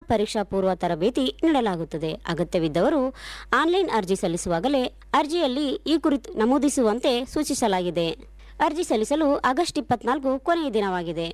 ಪರೀಕ್ಷಾ ಪೂರ್ವ ತರಬೇತಿ ನೀಡಲಾಗುತ್ತದೆ ಅಗತ್ಯವಿದ್ದವರು ಆನ್ಲೈನ್ ಅರ್ಜಿ ಸಲ್ಲಿಸುವಾಗಲೇ ಅರ್ಜಿಯಲ್ಲಿ ಈ ಕುರಿತು ನಮೂದಿಸುವಂತೆ ಸೂಚಿಸಲಾಗಿದೆ ಅರ್ಜಿ ಸಲ್ಲಿಸಲು ಆಗಸ್ಟ್ ಇಪ್ಪತ್ನಾಲ್ಕು ಕೊನೆಯ ದಿನವಾಗಿದೆ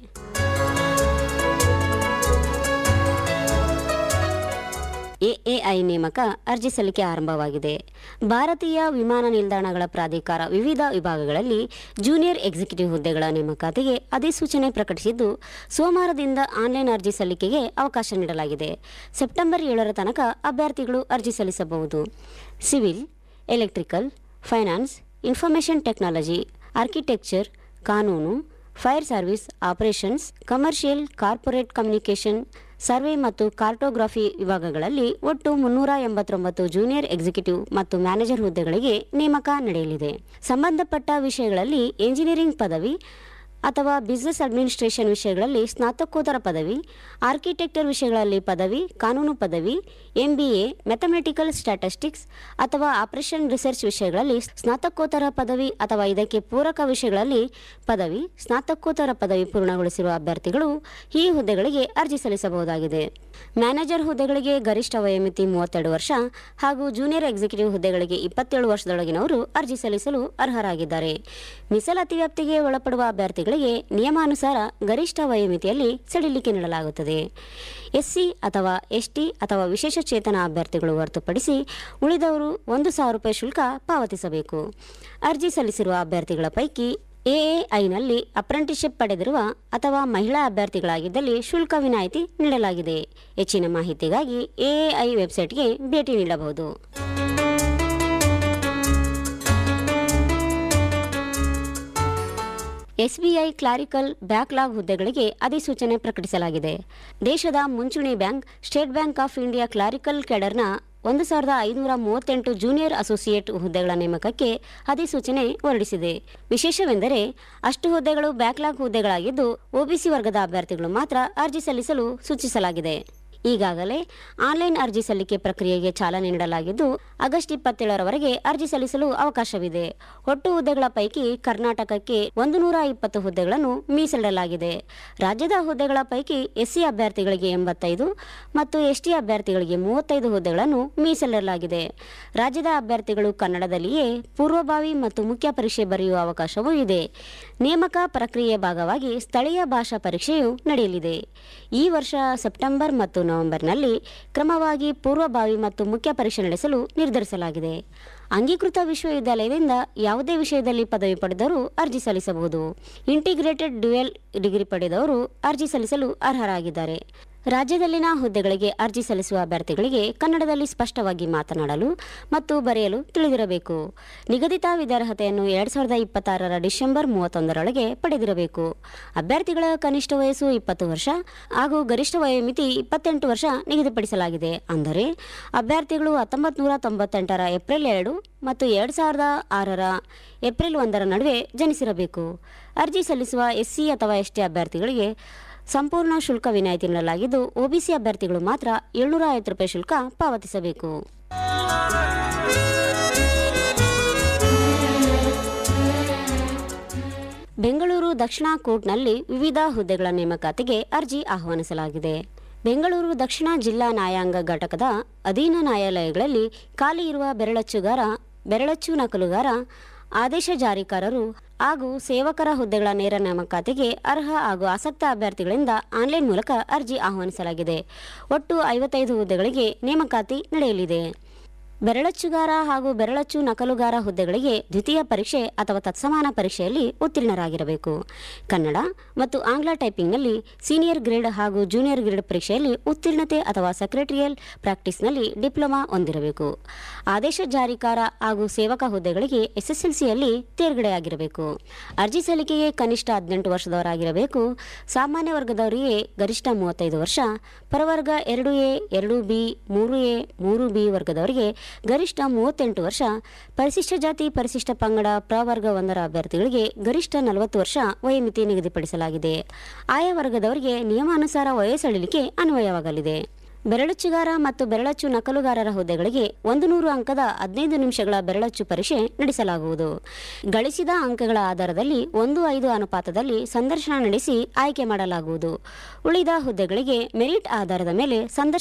ಎಎಐ ನೇಮಕ ಅರ್ಜಿ ಸಲ್ಲಿಕೆ ಆರಂಭವಾಗಿದೆ ಭಾರತೀಯ ವಿಮಾನ ನಿಲ್ದಾಣಗಳ ಪ್ರಾಧಿಕಾರ ವಿವಿಧ ವಿಭಾಗಗಳಲ್ಲಿ ಜೂನಿಯರ್ ಎಕ್ಸಿಕ್ಯೂಟಿವ್ ಹುದ್ದೆಗಳ ನೇಮಕಾತಿಗೆ ಅಧಿಸೂಚನೆ ಪ್ರಕಟಿಸಿದ್ದು ಸೋಮವಾರದಿಂದ ಆನ್ಲೈನ್ ಅರ್ಜಿ ಸಲ್ಲಿಕೆಗೆ ಅವಕಾಶ ನೀಡಲಾಗಿದೆ ಸೆಪ್ಟೆಂಬರ್ ಏಳರ ತನಕ ಅಭ್ಯರ್ಥಿಗಳು ಅರ್ಜಿ ಸಲ್ಲಿಸಬಹುದು civil electrical finance information technology architecture ಕಾನೂನು fire service operations commercial corporate communication survey ಮತ್ತು ಕಾರ್ಟೋಗ್ರಫಿ ವಿಭಾಗಗಳಲ್ಲಿ ಒಟ್ಟು ಮುನ್ನೂರ ಎಂಬತ್ತೊಂಬತ್ತು ಜೂನಿಯರ್ ಎಕ್ಸಿಕ್ಯೂಟಿವ್ ಮತ್ತು ಮ್ಯಾನೇಜರ್ ಹುದ್ದೆಗಳಿಗೆ ನೇಮಕ ನಡೆಯಲಿದೆ ಸಂಬಂಧಪಟ್ಟ ವಿಷಯಗಳಲ್ಲಿ ಎಂಜಿನಿಯರಿಂಗ್ ಪದವಿ ಅಥವಾ ಬಿಸಿನೆಸ್ ಅಡ್ಮಿನಿಸ್ಟ್ರೇಷನ್ ವಿಷಯಗಳಲ್ಲಿ ಸ್ನಾತಕೋತ್ತರ ಪದವಿ ಆರ್ಕಿಟೆಕ್ಚರ್ ವಿಷಯಗಳಲ್ಲಿ ಪದವಿ ಕಾನೂನು ಪದವಿ ಎಂಬಿಎ ಮ್ಯಾಥಮೆಟಿಕಲ್ ಸ್ಟ್ಯಾಟಿಸ್ಟಿಕ್ಸ್ ಅಥವಾ ಆಪರೇಷನ್ ರಿಸರ್ಚ್ ವಿಷಯಗಳಲ್ಲಿ ಸ್ನಾತಕೋತ್ತರ ಪದವಿ ಅಥವಾ ಇದಕ್ಕೆ ಪೂರಕ ವಿಷಯಗಳಲ್ಲಿ ಪದವಿ ಸ್ನಾತಕೋತ್ತರ ಪದವಿ ಪೂರ್ಣಗೊಳಿಸಿರುವ ಅಭ್ಯರ್ಥಿಗಳು ಈ ಹುದ್ದೆಗಳಿಗೆ ಅರ್ಜಿ ಸಲ್ಲಿಸಬಹುದಾಗಿದೆ ಮ್ಯಾನೇಜರ್ ಹುದ್ದೆಗಳಿಗೆ ಗರಿಷ್ಠ ವಯೋಮಿತಿ ಮೂವತ್ತೆರಡು ವರ್ಷ ಹಾಗೂ ಜೂನಿಯರ್ ಎಕ್ಸಿಕ್ಯೂಟಿವ್ ಹುದ್ದೆಗಳಿಗೆ ಇಪ್ಪತ್ತೇಳು ವರ್ಷದೊಳಗಿನವರು ಅರ್ಜಿ ಸಲ್ಲಿಸಲು ಅರ್ಹರಾಗಿದ್ದಾರೆ ಮೀಸಲಾತಿ ವ್ಯಾಪ್ತಿಗೆ ಒಳಪಡುವ ಅಭ್ಯರ್ಥಿಗಳಿಗೆ ನಿಯಮಾನುಸಾರ ಗರಿಷ್ಠ ವಯೋಮಿತಿಯಲ್ಲಿ ಸಡಿಲಿಕೆ ನೀಡಲಾಗುತ್ತದೆ ಎಸ್ಸಿ ಅಥವಾ ಎಸ್ಟಿ ಅಥವಾ ವಿಶೇಷ ಚೇತನ ಅಭ್ಯರ್ಥಿಗಳು ಹೊರತುಪಡಿಸಿ ಉಳಿದವರು ಒಂದು ಸಾವಿರ ರೂಪಾಯಿ ಶುಲ್ಕ ಪಾವತಿಸಬೇಕು ಅರ್ಜಿ ಸಲ್ಲಿಸಿರುವ ಅಭ್ಯರ್ಥಿಗಳ ಪೈಕಿ ಎಎಐನಲ್ಲಿ ಅಪ್ರೆಂಟಿಸ್ಶಿಪ್ ಪಡೆದಿರುವ ಅಥವಾ ಮಹಿಳಾ ಅಭ್ಯರ್ಥಿಗಳಾಗಿದ್ದಲ್ಲಿ ಶುಲ್ಕ ವಿನಾಯಿತಿ ನೀಡಲಾಗಿದೆ ಹೆಚ್ಚಿನ ಮಾಹಿತಿಗಾಗಿ ಎಎಐ ವೆಬ್ಸೈಟ್ಗೆ ಭೇಟಿ ನೀಡಬಹುದು ಎಸ್ಬಿಐ ಕ್ಲಾರಿಕಲ್ ಬ್ಯಾಕ್ಲಾಗ್ ಹುದ್ದೆಗಳಿಗೆ ಅಧಿಸೂಚನೆ ಪ್ರಕಟಿಸಲಾಗಿದೆ ದೇಶದ ಮುಂಚೂಣಿ bank state bank of India clerical ಕೆಡರ್ನ ಒಂದು ಸಾವಿರದ ಐನೂರ ಮೂವತ್ತೆಂಟು ಜೂನಿಯರ್ ಅಸೋಸಿಯೇಟ್ ಹುದ್ದೆಗಳ ನೇಮಕಕ್ಕೆ ಅಧಿಸೂಚನೆ ಹೊರಡಿಸಿದೆ ವಿಶೇಷವೆಂದರೆ ಅಷ್ಟು ಹುದ್ದೆಗಳು ಬ್ಯಾಕ್ಲಾಗ್ ಹುದ್ದೆಗಳಾಗಿದ್ದು ಒಬಿಸಿ ವರ್ಗದ ಅಭ್ಯರ್ಥಿಗಳು ಮಾತ್ರ ಅರ್ಜಿ ಸಲ್ಲಿಸಲು ಸೂಚಿಸಲಾಗಿದೆ ಈಗಾಗಲೇ ಆನ್ಲೈನ್ ಅರ್ಜಿ ಸಲ್ಲಿಕೆ ಪ್ರಕ್ರಿಯೆಗೆ ಚಾಲನೆ ನೀಡಲಾಗಿದ್ದು ಆಗಸ್ಟ್ ಇಪ್ಪತ್ತೇಳರವರೆಗೆ ಅರ್ಜಿ ಸಲ್ಲಿಸಲು ಅವಕಾಶವಿದೆ ಒಟ್ಟು ಹುದ್ದೆಗಳ ಪೈಕಿ ಕರ್ನಾಟಕಕ್ಕೆ ಒಂದು ನೂರ ಇಪ್ಪತ್ತು ಹುದ್ದೆಗಳನ್ನು ಮೀಸಲಿಡಲಾಗಿದೆ ರಾಜ್ಯದ ಹುದ್ದೆಗಳ ಪೈಕಿ ಎಸ್ಸಿ ಅಭ್ಯರ್ಥಿಗಳಿಗೆ ಎಂಬತ್ತೈದು ಮತ್ತು ಎಸ್ಟಿ ಅಭ್ಯರ್ಥಿಗಳಿಗೆ ಮೂವತ್ತೈದು ಹುದ್ದೆಗಳನ್ನು ಮೀಸಲಿಡಲಾಗಿದೆ ರಾಜ್ಯದ ಅಭ್ಯರ್ಥಿಗಳು ಕನ್ನಡದಲ್ಲಿಯೇ ಪೂರ್ವಭಾವಿ ಮತ್ತು ಮುಖ್ಯ ಪರೀಕ್ಷೆ ಬರೆಯುವ ಅವಕಾಶವೂ ಇದೆ ನೇಮಕ ಪ್ರಕ್ರಿಯೆ ಭಾಗವಾಗಿ ಸ್ಥಳೀಯ ಭಾಷಾ ಪರೀಕ್ಷೆಯು ನಡೆಯಲಿದೆ ಈ ವರ್ಷ ಸೆಪ್ಟೆಂಬರ್ ಮತ್ತು ನವೆಂಬರ್ನಲ್ಲಿ ಕ್ರಮವಾಗಿ ಪೂರ್ವಭಾವಿ ಮತ್ತು ಮುಖ್ಯ ಪರೀಕ್ಷೆ ನಡೆಸಲು ನಿರ್ಧರಿಸಲಾಗಿದೆ ಅಂಗೀಕೃತ ವಿಶ್ವವಿದ್ಯಾಲಯದಿಂದ ಯಾವುದೇ ವಿಷಯದಲ್ಲಿ ಪದವಿ ಪಡೆದವರು ಅರ್ಜಿ ಸಲ್ಲಿಸಬಹುದು ಇಂಟಿಗ್ರೇಟೆಡ್ ಡ್ಯುಯಲ್ ಡಿಗ್ರಿ ಪಡೆದವರು ಅರ್ಜಿ ಸಲ್ಲಿಸಲು ಅರ್ಹರಾಗಿದ್ದಾರೆ ರಾಜ್ಯದಲ್ಲಿನ ಹುದ್ದೆಗಳಿಗೆ ಅರ್ಜಿ ಸಲ್ಲಿಸುವ ಅಭ್ಯರ್ಥಿಗಳಿಗೆ ಕನ್ನಡದಲ್ಲಿ ಸ್ಪಷ್ಟವಾಗಿ ಮಾತನಾಡಲು ಮತ್ತು ಬರೆಯಲು ತಿಳಿದಿರಬೇಕು ನಿಗದಿತ ವಿದ್ಯಾರ್ಹತೆಯನ್ನು ಎರಡ್ ಸಾವಿರದ ಇಪ್ಪತ್ತಾರರ ಡಿಸೆಂಬರ್ ಮೂವತ್ತೊಂದರೊಳಗೆ ಪಡೆದಿರಬೇಕು ಅಭ್ಯರ್ಥಿಗಳ ಕನಿಷ್ಠ ವಯಸ್ಸು ಇಪ್ಪತ್ತು ವರ್ಷ ಹಾಗೂ ಗರಿಷ್ಠ ವಯೋಮಿತಿ ಇಪ್ಪತ್ತೆಂಟು ವರ್ಷ ನಿಗದಿಪಡಿಸಲಾಗಿದೆ ಅಂದರೆ ಅಭ್ಯರ್ಥಿಗಳು ಹತ್ತೊಂಬತ್ತು ನೂರ ತೊಂಬತ್ತೆಂಟರ ಏಪ್ರಿಲ್ ಎರಡು ಮತ್ತು ಎರಡು ಸಾವಿರದ ಆರರ ಏಪ್ರಿಲ್ ಒಂದರ ನಡುವೆ ಜನಿಸಿರಬೇಕು ಅರ್ಜಿ ಸಲ್ಲಿಸುವ ಎಸ್ಸಿ ಅಥವಾ ಎಸ್ಟಿ ಅಭ್ಯರ್ಥಿಗಳಿಗೆ ಸಂಪೂರ್ಣ ಶುಲ್ಕ ವಿನಾಯಿತಿ ನೀಡಲಾಗಿದ್ದು ಒಬಿಸಿ ಅಭ್ಯರ್ಥಿಗಳು ಮಾತ್ರ ಏಳ್ನೂರ ಐವತ್ತು ರೂಪಾಯಿ ಶುಲ್ಕ ಪಾವತಿಸಬೇಕು ಬೆಂಗಳೂರು ದಕ್ಷಿಣ ಕೋರ್ಟ್ನಲ್ಲಿ ವಿವಿಧ ಹುದ್ದೆಗಳ ನೇಮಕಾತಿಗೆ ಅರ್ಜಿ ಆಹ್ವಾನಿಸಲಾಗಿದೆ ಬೆಂಗಳೂರು ದಕ್ಷಿಣ ಜಿಲ್ಲಾ ನ್ಯಾಯಾಂಗ ಘಟಕದ ಅಧೀನ ನ್ಯಾಯಾಲಯಗಳಲ್ಲಿ ಖಾಲಿ ಇರುವ ಬೆರಳಚ್ಚುಗಾರ ಬೆರಳಚ್ಚು ನಕಲುಗಾರ ಆದೇಶ ಜಾರಿಕಾರರು ಹಾಗೂ ಸೇವಕರ ಹುದ್ದೆಗಳ ನೇರ ನೇಮಕಾತಿಗೆ ಅರ್ಹ ಹಾಗೂ ಆಸಕ್ತ ಅಭ್ಯರ್ಥಿಗಳಿಂದ ಆನ್ಲೈನ್ ಮೂಲಕ ಅರ್ಜಿ ಆಹ್ವಾನಿಸಲಾಗಿದೆ ಒಟ್ಟು ಐವತ್ತೈದು ಹುದ್ದೆಗಳಿಗೆ ನೇಮಕಾತಿ ನಡೆಯಲಿದೆ ಬೆರಳಚ್ಚುಗಾರ ಹಾಗೂ ಬೆರಳಚ್ಚು ನಕಲುಗಾರ ಹುದ್ದೆಗಳಿಗೆ ದ್ವಿತೀಯ ಪರೀಕ್ಷೆ ಅಥವಾ ತತ್ಸಮಾನ ಪರೀಕ್ಷೆಯಲ್ಲಿ ಉತ್ತೀರ್ಣರಾಗಿರಬೇಕು ಕನ್ನಡ ಮತ್ತು ಆಂಗ್ಲ ಟೈಪಿಂಗ್ನಲ್ಲಿ ಸೀನಿಯರ್ ಗ್ರೇಡ್ ಹಾಗೂ ಜೂನಿಯರ್ ಗ್ರೇಡ್ ಪರೀಕ್ಷೆಯಲ್ಲಿ ಉತ್ತೀರ್ಣತೆ ಅಥವಾ ಸೆಕ್ರೆಟರಿಯಲ್ ಪ್ರಾಕ್ಟೀಸ್ನಲ್ಲಿ ಡಿಪ್ಲೊಮಾ ಹೊಂದಿರಬೇಕು ಆದೇಶ ಜಾರಿಕಾರ ಹಾಗೂ ಸೇವಕ ಹುದ್ದೆಗಳಿಗೆ ಎಸ್ಎಸ್ಎಲ್ಸಿಯಲ್ಲಿ ತೇರ್ಗಡೆಯಾಗಿರಬೇಕು ಅರ್ಜಿ ಸಲ್ಲಿಕೆಗೆ ಕನಿಷ್ಠ ಹದಿನೆಂಟು ವರ್ಷದವರಾಗಿರಬೇಕು ಸಾಮಾನ್ಯ ವರ್ಗದವರಿಗೆ ಗರಿಷ್ಠ ಮೂವತ್ತೈದು ವರ್ಷ ಪರವರ್ಗ ಎರಡು ಎ ಎರಡು ಬಿ ಮೂರು ಎ ಮೂರು ಬಿ ವರ್ಗದವರಿಗೆ ಗರಿಷ್ಠ ಮೂವತ್ತೆಂಟು ವರ್ಷ ಪರಿಶಿಷ್ಟ ಜಾತಿ ಪರಿಶಿಷ್ಟ ಪಂಗಡ ಪ್ರವರ್ಗ ಒಂದರ ಅಭ್ಯರ್ಥಿಗಳಿಗೆ ಗರಿಷ್ಠ ನಲವತ್ತು ವರ್ಷ ವಯೋಮಿತಿ ನಿಗದಿಪಡಿಸಲಾಗಿದೆ ಆಯಾ ವರ್ಗದವರಿಗೆ ನಿಯಮಾನುಸಾರ ವಯಸ್ಸಳಿಲಿಕೆ ಅನ್ವಯವಾಗಲಿದೆ ಬೆರಳಚ್ಚುಗಾರ ಮತ್ತು ಬೆರಳಚ್ಚು ನಕಲುಗಾರರ ಹುದ್ದೆಗಳಿಗೆ ಒಂದು ನೂರು ಅಂಕದ ಹದಿನೈದು ನಿಮಿಷಗಳ ಬೆರಳಚ್ಚು ಪರೀಕ್ಷೆ ನಡೆಸಲಾಗುವುದು ಗಳಿಸಿದ ಅಂಕಗಳ ಆಧಾರದಲ್ಲಿ ಒಂದು ಐದು ಅನುಪಾತದಲ್ಲಿ ಸಂದರ್ಶನ ನಡೆಸಿ ಆಯ್ಕೆ ಮಾಡಲಾಗುವುದು ಉಳಿದ ಹುದ್ದೆಗಳಿಗೆ ಮೆರಿಟ್ ಆಧಾರದ ಮೇಲೆ ಸಂದರ್ಶನ